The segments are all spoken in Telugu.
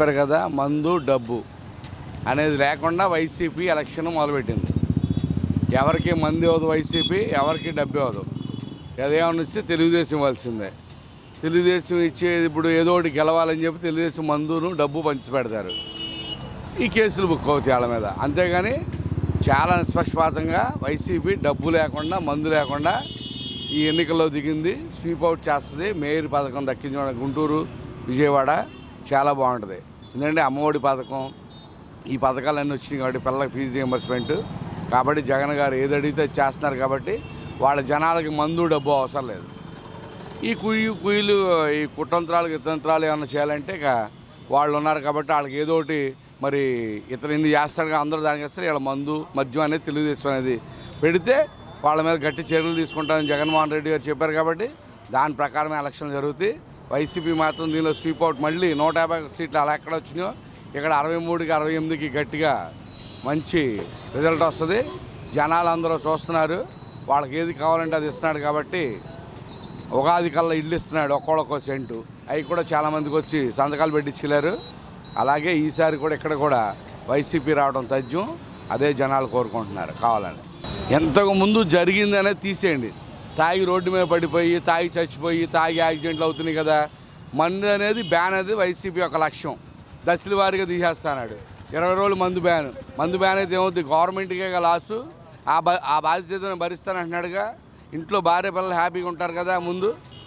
చెప్పారు కదా మందు డబ్బు అనేది లేకుండా వైసీపీ ఎలక్షన్ మొదలుపెట్టింది ఎవరికి మంది ఇవ్వదు వైసీపీ ఎవరికి డబ్బు ఇవ్వదు ఏదేమన్నా ఇస్తే తెలుగుదేశం ఇవ్వాల్సిందే తెలుగుదేశం ఇచ్చేది ఇప్పుడు ఏదో ఒకటి గెలవాలని చెప్పి తెలుగుదేశం మందును డబ్బు పంచి పెడతారు ఈ కేసులు బుక్ అవుతాయి వాళ్ళ మీద అంతేగాని చాలా నిష్పక్షపాతంగా వైసీపీ డబ్బు లేకుండా మందు లేకుండా ఈ ఎన్నికల్లో దిగింది స్వీప్ అవుట్ చేస్తుంది మేయర్ పథకం దక్కించడం గుంటూరు విజయవాడ చాలా బాగుంటుంది ఎందుకంటే అమ్మఒడి పథకం ఈ పథకాలన్నీ వచ్చినాయి కాబట్టి పిల్లలకి ఫీజు రియంబర్స్మెంట్ కాబట్టి జగన్ గారు ఏది అడిగితే అది చేస్తున్నారు కాబట్టి వాళ్ళ జనాలకి మందు డబ్బు అవసరం లేదు ఈ కుయ్యి కుయ్యలు ఈ కుట్రంత్రాలు ఇతంత్రాలు ఏమన్నా చేయాలంటే ఇక వాళ్ళు ఉన్నారు కాబట్టి వాళ్ళకి ఏదో ఒకటి మరి ఇతను ఇన్ని చేస్తాడు అందరూ దానికి వస్తారు వీళ్ళ మందు మద్యం అనేది తెలుగుదేశం అనేది పెడితే వాళ్ళ మీద గట్టి చర్యలు తీసుకుంటామని జగన్మోహన్ రెడ్డి గారు చెప్పారు కాబట్టి దాని ప్రకారమే ఎలక్షన్లు జరుగుతాయి వైసీపీ మాత్రం దీనిలో స్వీప్ అవుట్ మళ్ళీ నూట యాభై సీట్లు అలా ఎక్కడ వచ్చినాయో ఇక్కడ అరవై మూడుకి అరవై ఎనిమిదికి గట్టిగా మంచి రిజల్ట్ వస్తుంది జనాలు అందరూ చూస్తున్నారు వాళ్ళకి ఏది కావాలంటే అది ఇస్తున్నాడు కాబట్టి ఉగాది కల్లా ఇల్లు ఇస్తున్నాడు ఒక్కొక్క సెంటు అవి కూడా చాలామందికి వచ్చి సంతకాలు పెట్టించుకెళ్ళారు అలాగే ఈసారి కూడా ఇక్కడ కూడా వైసీపీ రావడం తథ్యం అదే జనాలు కోరుకుంటున్నారు కావాలని ఎంతకు ముందు జరిగింది అనేది తీసేయండి తాగి రోడ్డు మీద పడిపోయి తాగి చచ్చిపోయి తాగి యాక్సిడెంట్లు అవుతున్నాయి కదా మందు అనేది బ్యాన్ అనేది వైసీపీ యొక్క లక్ష్యం దశల వారీగా తీసేస్తున్నాడు ఇరవై రోజులు మందు బ్యాన్ మందు బ్యాన్ అయితే ఏమవుతుంది గవర్నమెంట్కే లాసు ఆ బా ఆ బాధ్యతను భరిస్తానంటున్నాడుగా ఇంట్లో భార్య పిల్లలు హ్యాపీగా ఉంటారు కదా ముందు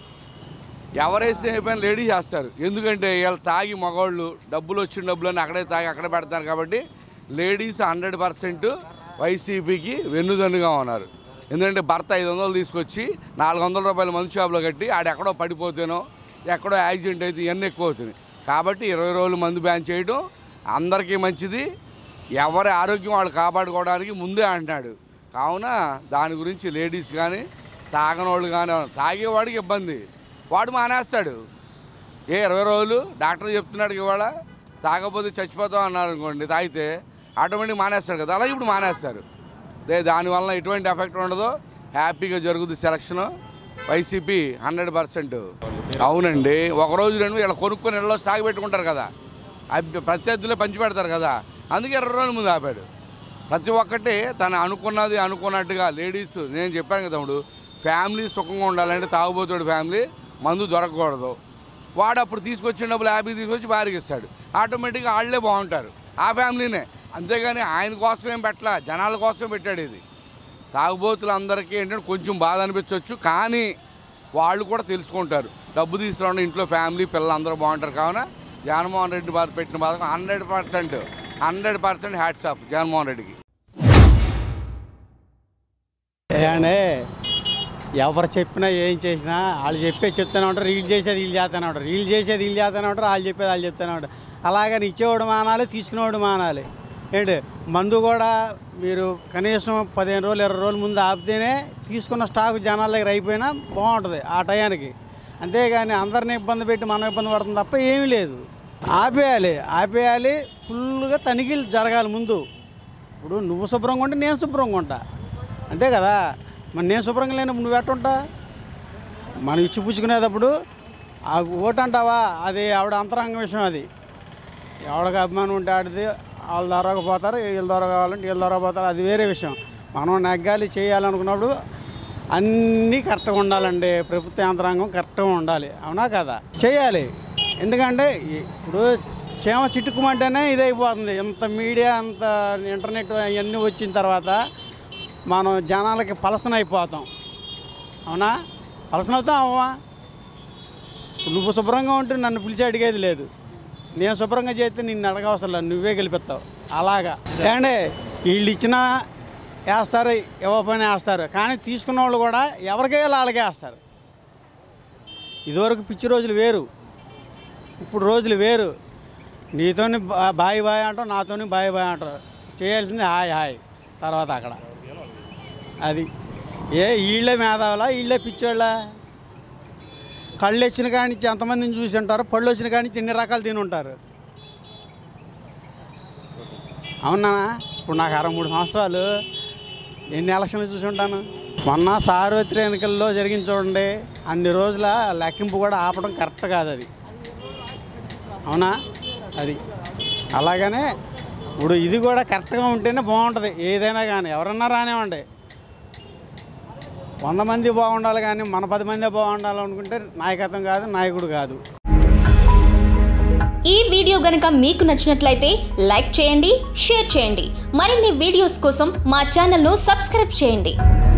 ఎవరైతే అయిపోయినా లేడీ చేస్తారు ఎందుకంటే వీళ్ళు తాగి మగవాళ్ళు డబ్బులు వచ్చిన డబ్బులన్నీ అక్కడే తాగి అక్కడే పెడతారు కాబట్టి లేడీస్ హండ్రెడ్ పర్సెంట్ వైసీపీకి వెన్నుదన్నుగా ఉన్నారు ఎందుకంటే భర్త ఐదు వందలు తీసుకొచ్చి నాలుగు వందల రూపాయలు మందు షాపులో కట్టి ఆడ ఎక్కడో పడిపోతేనో ఎక్కడో యాక్సిడెంట్ అయితే ఇవన్నీ ఎక్కువ అవుతున్నాయి కాబట్టి ఇరవై రోజులు మందు బ్యాన్ చేయడం అందరికీ మంచిది ఎవరి ఆరోగ్యం వాళ్ళు కాపాడుకోవడానికి ముందే అంటున్నాడు కావున దాని గురించి లేడీస్ కానీ తాగనోళ్ళు కానీ తాగేవాడికి ఇబ్బంది వాడు మానేస్తాడు ఏ ఇరవై రోజులు డాక్టర్ చెప్తున్నాడు ఇవాళ తాగకపోతే చచ్చిపోతాం అన్నారు అనుకోండి తాగితే ఆటోమేటిక్ మానేస్తాడు కదా అలాగే ఇప్పుడు మానేస్తారు అదే దానివల్ల ఎటువంటి ఎఫెక్ట్ ఉండదు హ్యాపీగా జరుగుతుంది సెలక్షన్ వైసీపీ హండ్రెడ్ పర్సెంట్ అవునండి ఒక రోజు రెండు ఇలా కొనుక్కొని ఇళ్ళలో సాగు పెట్టుకుంటారు కదా అవి ప్రత్యర్థులే పంచి పెడతారు కదా అందుకే ఇరవై రోజుల ముందు ఆపాడు ప్రతి ఒక్కటి తను అనుకున్నది అనుకున్నట్టుగా లేడీస్ నేను చెప్పాను కదా తమ్ముడు ఫ్యామిలీ సుఖంగా ఉండాలంటే తాగుబోతుడు ఫ్యామిలీ మందు దొరకకూడదు వాడు అప్పుడు తీసుకొచ్చిన డబ్బులు యాభై తీసుకొచ్చి భార్యకి ఇస్తాడు ఆటోమేటిక్గా వాళ్ళే బాగుంటారు ఆ ఫ్యామిలీనే అంతేగాని ఆయన కోసమేం పెట్టలా జనాల కోసమే పెట్టాడు ఇది తాగుబోతులందరికీ ఏంటంటే కొంచెం బాధ అనిపించవచ్చు కానీ వాళ్ళు కూడా తెలుసుకుంటారు డబ్బు తీసుకురావడం ఇంట్లో ఫ్యామిలీ పిల్లలు అందరూ బాగుంటారు కావున జగన్మోహన్ రెడ్డి బాధ పెట్టిన బాధ hundred percent hundred percent hats off Jaganmohan రెడ్డికి ఏమండి ఎవరు చెప్పినా ఏం చేసినా వాళ్ళు చెప్పే చెప్తానే ఉంటారు వీళ్ళు చేసేది వీళ్ళు చేస్తూనే ఉంటారు వీళ్ళు చేసేది వీళ్ళు చేస్తూనే ఉంటారు వాళ్ళు చెప్పేది వాళ్ళు చెప్తూనే ఉంటారు అలాగని ఇచ్చేవాడు మానాలి తీసుకునేవాడు మానాలి ఏంటి మందు కూడా మీరు కనీసం పదిహేను రోజులు ఇరవై రోజుల ముందు ఆపితేనే తీసుకున్న స్టాక్ జనాల దగ్గర అయిపోయినా బాగుంటుంది ఆ టయానికి అంతేగాని అందరిని ఇబ్బంది పెట్టి మనం ఇబ్బంది పడుతుంది తప్ప ఏమీ లేదు ఆపేయాలి ఆపేయాలి ఫుల్గా తనిఖీలు జరగాలి ముందు ఇప్పుడు నువ్వు శుభ్రంగా ఉంటే నేను శుభ్రంగా ఉంటా అంతే కదా మరి నేను శుభ్రంగా లేనప్పుడు నువ్వు ఎట్టుంటా మనం ఇచ్చి పుచ్చుకునేటప్పుడు ఆ ఓటు అంటావా అది ఆవిడ అంతరంగ విషయం అది ఎవడికి అభిమానం ఉంటే ఆడిది వాళ్ళ ద్వారా పోతారు వీళ్ళ ద్వారా కావాలంటే వీళ్ళ ద్వారా పోతారు అది వేరే విషయం మనం నెగ్గాలి చేయాలనుకున్నప్పుడు అన్నీ కరెక్ట్గా ఉండాలండి ప్రభుత్వ యంత్రాంగం కరెక్ట్గా ఉండాలి అవునా కదా చేయాలి ఎందుకంటే ఇప్పుడు చీమ చిట్టుకుమంటేనే ఇది అయిపోతుంది ఇంత మీడియా అంత ఇంటర్నెట్ అవన్నీ వచ్చిన తర్వాత మనం జనాలకి పలసన అయిపోతాం అవునా పలసన అవుతాం అవ్వా నువ్వు శుభ్రంగా ఉంటే నన్ను పిలిచి అడిగేది లేదు నేను శుభ్రంగా చేస్తే నిన్ను అడగవసరం లేదు నువ్వే గెలిపిస్తావు అలాగా ఏమంటే వీళ్ళు ఇచ్చినా వేస్తారు ఇవ్వకపోయినా వేస్తారు కానీ తీసుకున్న వాళ్ళు కూడా ఎవరికే వాళ్ళకే వేస్తారు ఇదివరకు పిచ్చి రోజులు వేరు ఇప్పుడు రోజులు వేరు నీతోని బా- బాయ్ బాయ్ అంటావు నాతోని బాయ్ బాయ్ అంటారు చేయాల్సింది హాయ్ హాయ్ తర్వాత అక్కడ అది ఏ వీళ్ళే మేధావులా వీళ్ళే పిచ్చోళ్ళ కళ్ళు వచ్చిన కాడి నుంచి ఎంతమందిని చూసి ఉంటారు పళ్ళు వచ్చిన కాడి నుంచి ఎన్ని రకాలు తిని ఉంటారు అవునా ఇప్పుడు నాకు అరవై మూడు సంవత్సరాలు ఎన్ని ఎలక్షన్లు చూసి ఉంటాను మొన్న సార్వత్రిక ఎన్నికల్లో జరిగింది చూడండి అన్ని రోజుల లెక్కింపు కూడా ఆపడం కరెక్ట్ కాదు అది అవునా అది అలాగనే ఇప్పుడు ఇది కూడా కరెక్ట్గా ఉంటేనే బాగుంటుంది ఏదైనా కానీ ఎవరన్నా రానివ్వండి వంద మంది బాగుండాలి కానీ మన పది మంది బాగుండాలి అనుకుంటే నాయకత్వం కాదు నాయకుడు కాదు ఈ వీడియో గనుక మీకు నచ్చినట్లయితే లైక్ చేయండి షేర్ చేయండి మరిన్ని వీడియోస్ కోసం మా ఛానల్ను సబ్స్క్రైబ్ చేయండి